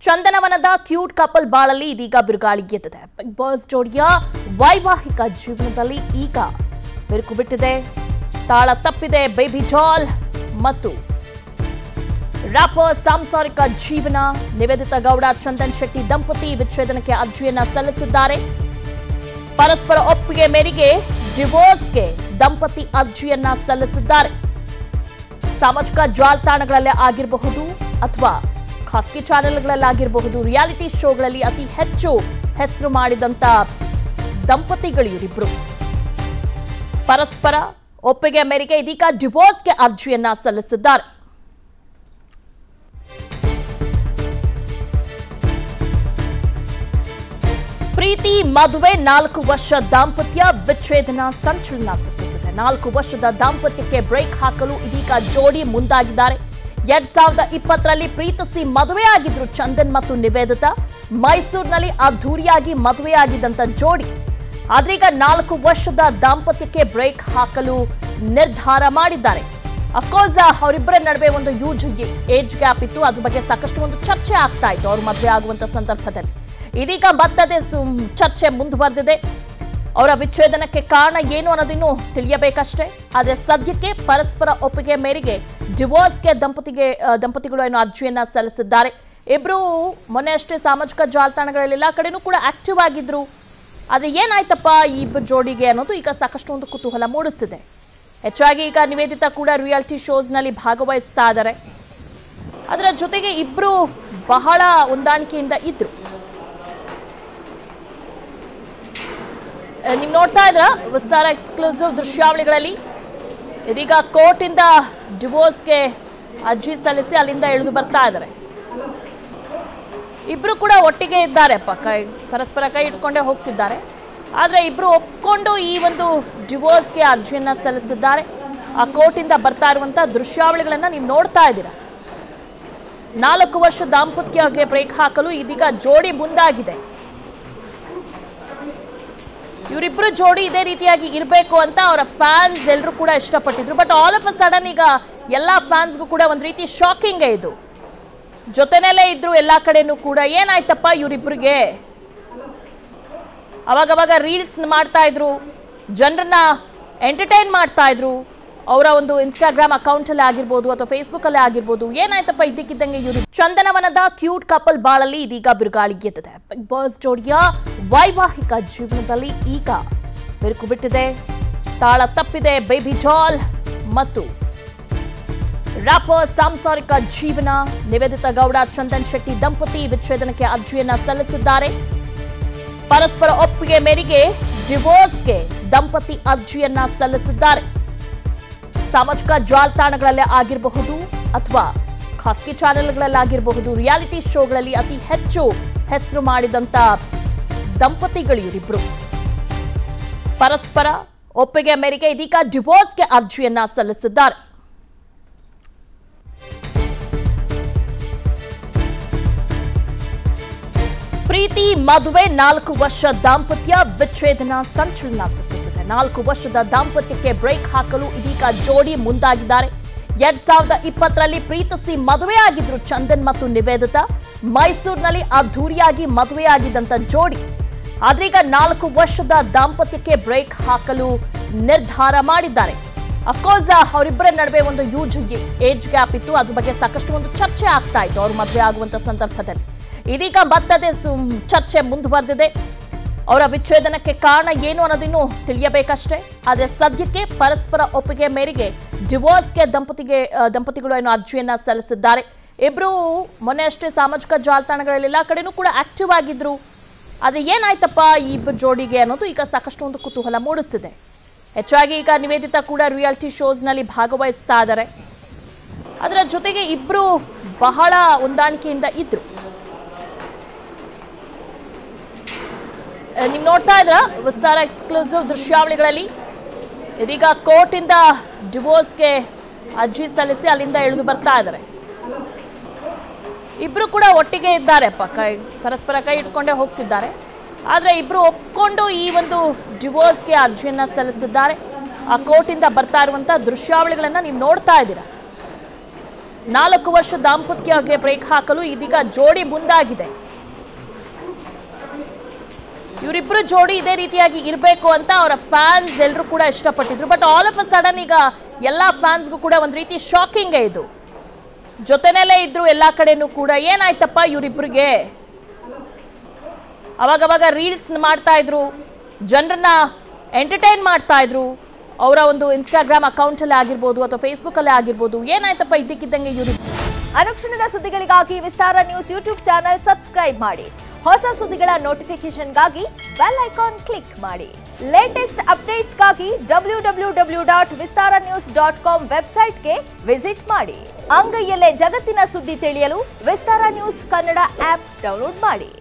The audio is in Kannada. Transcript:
ಚಂದನವನದ ಕ್ಯೂಟ್ ಕಪಲ್ ಬಾಳಲ್ಲಿ ಇದೀಗ ಬಿರುಗಾಳಿ ಗೆದ್ದಿದೆ ಬಿಗ್ ಬಾಸ್ ಜೋಡಿಯ ವೈವಾಹಿಕ ಜೀವನದಲ್ಲಿ ಈಗ ಬಿರುಕು ಬಿಟ್ಟಿದೆ ತಾಳ ತಪ್ಪಿದೆ ಬೇಬಿ ಡಾಲ್ ಮತ್ತು ರ್ಯಾಪರ್ ಸಾಂಸಾರಿಕ ಜೀವನ ನಿವೇದಿತಾ ಗೌಡ ಚಂದನ್ ಶೆಟ್ಟಿ ದಂಪತಿ ವಿಚ್ಛೇದನಕ್ಕೆ ಅರ್ಜಿಯನ್ನ ಸಲ್ಲಿಸಿದ್ದಾರೆ ಪರಸ್ಪರ ಒಪ್ಪಿಗೆ ಮೇರೆಗೆ ಡಿವೋರ್ಸ್ಗೆ ದಂಪತಿ ಅರ್ಜಿಯನ್ನ ಸಲ್ಲಿಸಿದ್ದಾರೆ ಸಾಮಾಜಿಕ ಜಾಲತಾಣಗಳಲ್ಲೇ ಆಗಿರಬಹುದು ಅಥವಾ ಖಾಸಗಿ ಚಾನೆಲ್ಗಳಲ್ಲಾಗಿರಬಹುದು ರಿಯಾಲಿಟಿ ಶೋಗಳಲ್ಲಿ ಅತಿ ಹೆಚ್ಚು ಹೆಸರು ಮಾಡಿದಂತ ದಂಪತಿಗಳು ಇವರಿಬ್ರು ಪರಸ್ಪರ ಒಪ್ಪಿಗೆ ಮೇರೆಗೆ ಇದೀಗ ಡಿವೋರ್ಸ್ಗೆ ಅರ್ಜಿಯನ್ನ ಸಲ್ಲಿಸಿದ್ದಾರೆ ಪ್ರೀತಿ ಮದುವೆ ನಾಲ್ಕು ವರ್ಷ ದಾಂಪತ್ಯ ವಿಚ್ಛೇದನ ಸಂಚಲನ ಸೃಷ್ಟಿಸಿದೆ ನಾಲ್ಕು ವರ್ಷದ ದಾಂಪತ್ಯಕ್ಕೆ ಬ್ರೇಕ್ ಹಾಕಲು ಇದೀಗ ಜೋಡಿ ಮುಂದಾಗಿದ್ದಾರೆ ಎರಡ್ ಸಾವಿರದ ಇಪ್ಪತ್ತರಲ್ಲಿ ಪ್ರೀತಿಸಿ ಮದುವೆಯಾಗಿದ್ರು ಚಂದನ್ ಮತ್ತು ನಿವೇದಿತಾ ಮೈಸೂರಿನಲ್ಲಿ ಅದ್ಧೂರಿಯಾಗಿ ಮದುವೆಯಾಗಿದ್ದಂತ ಜೋಡಿ ಆದ್ರೀಗ ನಾಲ್ಕು ವರ್ಷದ ದಾಂಪತ್ಯಕ್ಕೆ ಬ್ರೇಕ್ ಹಾಕಲು ನಿರ್ಧಾರ ಮಾಡಿದ್ದಾರೆ ಅಫ್ಕೋರ್ಸ್ ಅವರಿಬ್ಬರ ನಡುವೆ ಒಂದು ಯೂಜ್ ಏಜ್ ಗ್ಯಾಪ್ ಇತ್ತು ಅದ್ರ ಬಗ್ಗೆ ಸಾಕಷ್ಟು ಒಂದು ಚರ್ಚೆ ಆಗ್ತಾ ಇತ್ತು ಅವ್ರು ಮದುವೆ ಆಗುವಂತ ಸಂದರ್ಭದಲ್ಲಿ ಇದೀಗ ಮತ್ತದೇ ಸುಮ್ ಚರ್ಚೆ ಮುಂದುವರೆದಿದೆ ಅವರ ವಿಚ್ಛೇದನಕ್ಕೆ ಕಾರಣ ಏನು ಅನ್ನೋದಿನ್ನು ತಿಳಿಯಬೇಕಷ್ಟೇ ಆದರೆ ಸದ್ಯಕ್ಕೆ ಪರಸ್ಪರ ಒಪ್ಪಿಗೆ ಮೇರೆಗೆ ಡಿವೋರ್ಸ್ಗೆ ದಂಪತಿಗೆ ಆ, ದಂಪತಿಗಳು ಏನು ಅರ್ಜಿಯನ್ನ ಸಲ್ಲಿಸಿದ್ದಾರೆ ಇಬ್ರು ಮೊನ್ನೆ ಅಷ್ಟೇ ಸಾಮಾಜಿಕ ಜಾಲತಾಣಗಳಲ್ಲಿ ಎಲ್ಲ ಕಡೆನೂ ಕೂಡ ಆಕ್ಟಿವ್ ಆಗಿದ್ರು ಆದರೆ ಏನಾಯ್ತಪ್ಪ ಈ ಇಬ್ಬರು ಜೋಡಿಗೆ ಅನ್ನೋದು ಈಗ ಸಾಕಷ್ಟು ಒಂದು ಕುತೂಹಲ ಮೂಡಿಸಿದೆ ಹೆಚ್ಚಾಗಿ ಈಗ ನಿವೇದಿತಾ ಕೂಡ ರಿಯಾಲಿಟಿ ಶೋಸ್ನಲ್ಲಿ ಭಾಗವಹಿಸ್ತಾ ಇದ್ದಾರೆ ಅದರ ಜೊತೆಗೆ ಇಬ್ರು ಬಹಳ ಹೊಂದಾಣಿಕೆಯಿಂದ ಇದ್ರು ನೀವು ನೋಡ್ತಾ ಇದ್ರ ವಿಸ್ತಾರ ಎಕ್ಸ್ಕ್ಲೂಸಿವ್ ದೃಶ್ಯಾವಳಿಗಳಲ್ಲಿ ಇದೀಗ ಕೋರ್ಟಿಂದ ಡಿವೋರ್ಸ್ಗೆ ಅರ್ಜಿ ಸಲ್ಲಿಸಿ ಅಲ್ಲಿಂದ ಇಳಿದು ಬರ್ತಾ ಇದ್ದಾರೆ ಇಬ್ರು ಕೂಡ ಒಟ್ಟಿಗೆ ಇದ್ದಾರೆ ಅಪ್ಪ ಕೈ ಪರಸ್ಪರ ಕೈ ಇಟ್ಕೊಂಡೇ ಹೋಗ್ತಿದ್ದಾರೆ ಆದರೆ ಇಬ್ರು ಒಪ್ಕೊಂಡು ಈ ಒಂದು ಡಿವೋರ್ಸ್ಗೆ ಅರ್ಜಿಯನ್ನ ಸಲ್ಲಿಸಿದ್ದಾರೆ ಆ ಕೋರ್ಟಿಂದ ಬರ್ತಾ ಇರುವಂಥ ದೃಶ್ಯಾವಳಿಗಳನ್ನು ನೀವು ನೋಡ್ತಾ ಇದ್ದೀರಾ ನಾಲ್ಕು ವರ್ಷ ದಾಂಪತ್ಯಕ್ಕೆ ಬ್ರೇಕ್ ಹಾಕಲು ಇದೀಗ ಜೋಡಿ ಮುಂದಾಗಿದೆ ಇವರಿಬ್ರು ಜೋಡಿ ಇದೇ ರೀತಿಯಾಗಿ ಇರಬೇಕು ಅಂತ ಅವರ ಫ್ಯಾನ್ಸ್ ಎಲ್ಲರೂ ಕೂಡ ಇಷ್ಟಪಟ್ಟಿದ್ರು but all of a sudden ಈಗ ಎಲ್ಲ ಫ್ಯಾನ್ಸ್ಗೂ ಕೂಡ ಒಂದು ರೀತಿ ಶಾಕಿಂಗ್ ಇದು ಜೊತೆನಲ್ಲೇ ಇದ್ರು ಎಲ್ಲ ಕಡೆನೂ ಕೂಡ ಏನಾಯ್ತಪ್ಪ ಇವರಿಬ್ರಿಗೆ ಅವಾಗವಾಗ ರೀಲ್ಸ್ ಮಾಡ್ತಾ ಇದ್ರು ಜನರನ್ನ ಎಂಟರ್ಟೈನ್ ಮಾಡ್ತಾ ಇದ್ರು ಅವರ ಒಂದು ಇನ್ಸ್ಟಾಗ್ರಾಮ್ ಅಕೌಂಟಲ್ಲಿ ಆಗಿರ್ಬೋದು ಅಥವಾ ಫೇಸ್ಬುಕ್ಕಲ್ಲೇ ಆಗಿರ್ಬೋದು ಏನಾಯ್ತಪ್ಪ ಇದ್ದಕ್ಕಿದ್ದಂಗೆ ಇವರು ಚಂದನವನದ ಕ್ಯೂಟ್ ಕಪಲ್ ಬಾಳಲ್ಲಿ ಇದೀಗ ಬಿರುಗಾಳಿ ಗೆದ್ದಿದೆ ಬಿಗ್ ಬಾಸ್ ಜೋಡಿಯ ವೈವಾಹಿಕ ಜೀವನದಲ್ಲಿ ಈಗ ಬಿರುಕು ಬಿಟ್ಟಿದೆ ತಾಳ ತಪ್ಪಿದೆ ಬೇಬಿ ಡಾಲ್ ಮತ್ತು ರ್ಯಾಪರ್ ಸಾಂಸಾರಿಕ ಜೀವನ ನಿವೇದಿತಾ ಗೌಡ ಚಂದನ್ ಶೆಟ್ಟಿ ದಂಪತಿ ವಿಚ್ಛೇದನಕ್ಕೆ ಅರ್ಜಿಯನ್ನ ಸಲ್ಲಿಸಿದ್ದಾರೆ ಪರಸ್ಪರ ಒಪ್ಪಿಗೆ ಮೇರೆಗೆ ಡಿವೋರ್ಸ್ಗೆ ದಂಪತಿ ಅರ್ಜಿಯನ್ನ ಸಲ್ಲಿಸಿದ್ದಾರೆ ಸಾಮಾಜಿಕ ಜಾಲತಾಣಗಳಲ್ಲೇ ಆಗಿರಬಹುದು ಅಥವಾ ಖಾಸಗಿ ಚಾನೆಲ್ಗಳಲ್ಲಾಗಿರಬಹುದು ರಿಯಾಲಿಟಿ ಶೋಗಳಲ್ಲಿ ಅತಿ ಹೆಚ್ಚು ಹೆಸರು ಮಾಡಿದಂತ ದಂಪತಿಗಳು ಇವರಿಬ್ರು ಪರಸ್ಪರ ಒಪ್ಪಿಗೆ ಮೇರೆಗೆ ಇದೀಗ ಡಿವೋರ್ಸ್ಗೆ ಅರ್ಜಿಯನ್ನ ಸಲ್ಲಿಸಿದ್ದಾರೆ ಪ್ರೀತಿ ಮದುವೆ ನಾಲ್ಕು ವರ್ಷ ದಾಂಪತ್ಯ ವಿಚ್ಛೇದನ ಸಂಚಲನ ಸೃಷ್ಟಿಸಿದೆ ನಾಲ್ಕು ವರ್ಷದ ದಾಂಪತ್ಯಕ್ಕೆ ಬ್ರೇಕ್ ಹಾಕಲು ಇದೀಗ ಜೋಡಿ ಮುಂದಾಗಿದ್ದಾರೆ ಎರಡ್ ಸಾವಿರದ ಇಪ್ಪತ್ತರಲ್ಲಿ ಪ್ರೀತಿಸಿ ಮದುವೆಯಾಗಿದ್ರು ಚಂದನ್ ಮತ್ತು ನಿವೇದಿತಾ ಮೈಸೂರಿನಲ್ಲಿ ಅದ್ಧೂರಿಯಾಗಿ ಮದುವೆಯಾಗಿದ್ದಂತ ಜೋಡಿ ಆದ್ರೀಗ ನಾಲ್ಕು ವರ್ಷದ ದಾಂಪತ್ಯಕ್ಕೆ ಬ್ರೇಕ್ ಹಾಕಲು ನಿರ್ಧಾರ ಮಾಡಿದ್ದಾರೆ ಅಫ್ಕೋರ್ಸ್ ಅವರಿಬ್ಬರ ನಡುವೆ ಒಂದು ಯೂಜ್ ಏಜ್ ಗ್ಯಾಪ್ ಇತ್ತು ಅದ್ರ ಬಗ್ಗೆ ಸಾಕಷ್ಟು ಒಂದು ಚರ್ಚೆ ಆಗ್ತಾ ಇತ್ತು ಅವ್ರು ಮದುವೆ ಆಗುವಂತ ಸಂದರ್ಭದಲ್ಲಿ ಇದೀಗ ಮತ್ತದೇ ಸುಮ್ ಚರ್ಚೆ ಮುಂದುವರೆದಿದೆ ಅವರ ವಿಚ್ಛೇದನಕ್ಕೆ ಕಾರಣ ಏನು ಅನ್ನೋದಿನ್ನು ತಿಳಿಯಬೇಕಷ್ಟೇ ಆದರೆ ಸದ್ಯಕ್ಕೆ ಪರಸ್ಪರ ಒಪ್ಪಿಗೆ ಮೇರೆಗೆ ಡಿವೋರ್ಸ್ಗೆ ದಂಪತಿಗೆ ಆ, ದಂಪತಿಗಳು ಏನು ಅರ್ಜಿಯನ್ನ ಸಲ್ಲಿಸಿದ್ದಾರೆ ಇಬ್ರು ಮೊನ್ನೆ ಅಷ್ಟೇ ಸಾಮಾಜಿಕ ಜಾಲತಾಣಗಳಲ್ಲಿ ಎಲ್ಲ ಕಡೆನೂ ಕೂಡ ಆಕ್ಟಿವ್ ಆಗಿದ್ರು ಆದರೆ ಏನಾಯ್ತಪ್ಪ ಈ ಇಬ್ಬರು ಜೋಡಿಗೆ ಅನ್ನೋದು ಈಗ ಸಾಕಷ್ಟು ಒಂದು ಕುತೂಹಲ ಮೂಡಿಸಿದೆ ಹೆಚ್ಚಾಗಿ ಈಗ ನಿವೇದಿತಾ ಕೂಡ ರಿಯಾಲಿಟಿ ಶೋಸ್ನಲ್ಲಿ ಭಾಗವಹಿಸ್ತಾ ಇದ್ದಾರೆ ಅದರ ಜೊತೆಗೆ ಇಬ್ರು ಬಹಳ ಹೊಂದಾಣಿಕೆಯಿಂದ ಇದ್ರು ನೀವು ನೋಡ್ತಾ ಇದ್ರ ವಿಸ್ತಾರ ಎಕ್ಸ್ಕ್ಲೂಸಿವ್ ದೃಶ್ಯಾವಳಿಗಳಲ್ಲಿ ಇದೀಗ ಕೋರ್ಟಿಂದ ಡಿವೋರ್ಸ್ಗೆ ಅರ್ಜಿ ಸಲ್ಲಿಸಿ ಅಲ್ಲಿಂದ ಇಳಿದು ಬರ್ತಾ ಇದ್ದಾರೆ ಇಬ್ರು ಕೂಡ ಒಟ್ಟಿಗೆ ಇದ್ದಾರೆ ಅಪ್ಪ ಕೈ ಪರಸ್ಪರ ಕೈ ಇಟ್ಕೊಂಡೇ ಹೋಗ್ತಿದ್ದಾರೆ ಆದರೆ ಇಬ್ರು ಒಪ್ಕೊಂಡು ಈ ಒಂದು ಡಿವೋರ್ಸ್ಗೆ ಅರ್ಜಿಯನ್ನ ಸಲ್ಲಿಸಿದ್ದಾರೆ ಆ ಕೋರ್ಟಿಂದ ಬರ್ತಾ ಇರುವಂಥ ದೃಶ್ಯಾವಳಿಗಳನ್ನು ನೀವು ನೋಡ್ತಾ ಇದ್ದೀರಾ ನಾಲ್ಕು ವರ್ಷ ದಾಂಪತ್ಯಗೆ ಬ್ರೇಕ್ ಹಾಕಲು ಇದೀಗ ಜೋಡಿ ಮುಂದಾಗಿದೆ ಇವರಿಬ್ರು ಜೋಡಿ ಇದೇ ರೀತಿಯಾಗಿ ಇರಬೇಕು ಅಂತ ಅವರ ಫ್ಯಾನ್ಸ್ ಎಲ್ಲರೂ ಕೂಡ ಇಷ್ಟಪಟ್ಟಿದ್ರು but all of a sudden ಈಗ ಎಲ್ಲ ಫ್ಯಾನ್ಸ್ಗೂ ಕೂಡ ಒಂದು ರೀತಿ ಶಾಕಿಂಗ್ ಇದು ಜೊತೆನಲ್ಲೇ ಇದ್ರು ಎಲ್ಲ ಕಡೆನೂ ಕೂಡ ಏನಾಯ್ತಪ್ಪ ಇವರಿಬ್ರಿಗೆ ಅವಾಗವಾಗ ರೀಲ್ಸ್ ಮಾಡ್ತಾ ಇದ್ರು ಜನರನ್ನ ಎಂಟರ್ಟೈನ್ ಮಾಡ್ತಾ ಇದ್ರು ಅವರ ಒಂದು ಇನ್ಸ್ಟಾಗ್ರಾಮ್ ಅಕೌಂಟಲ್ಲಿ ಆಗಿರ್ಬೋದು ಅಥವಾ ಫೇಸ್ಬುಕ್ಕಲ್ಲೇ ಆಗಿರ್ಬೋದು ಏನಾಯ್ತಪ್ಪ ಇದ್ದಕ್ಕಿದ್ದಂಗೆ ಇವರು ಅನುಕ್ಷಣದ ಸುದ್ದಿಗಳಿಗಾಗಿ Vistara news YouTube channel subscribe ಮಾಡಿ ಹೊಸ ಸುದ್ದಿಗಳ ನೋಟಿಫಿಕೇಶನ್ಗಾಗಿ ಬೆಲ್ ಐಕಾನ್ ಕ್ಲಿಕ್ ಮಾಡಿ ಲೇಟೆಸ್ಟ್ ಅಪ್ಡೇಟ್ಸ್ಗಾಗಿ W W W dot Vistara news dot com ವೆಬ್ಸೈಟ್ಗೆ ವಿಸಿಟ್ ಮಾಡಿ ಅಂಗೈಯಲ್ಲೇ ಜಗತ್ತಿನ ಸುದ್ದಿ ತಿಳಿಯಲು Vistara news Kannada app download ಮಾಡಿ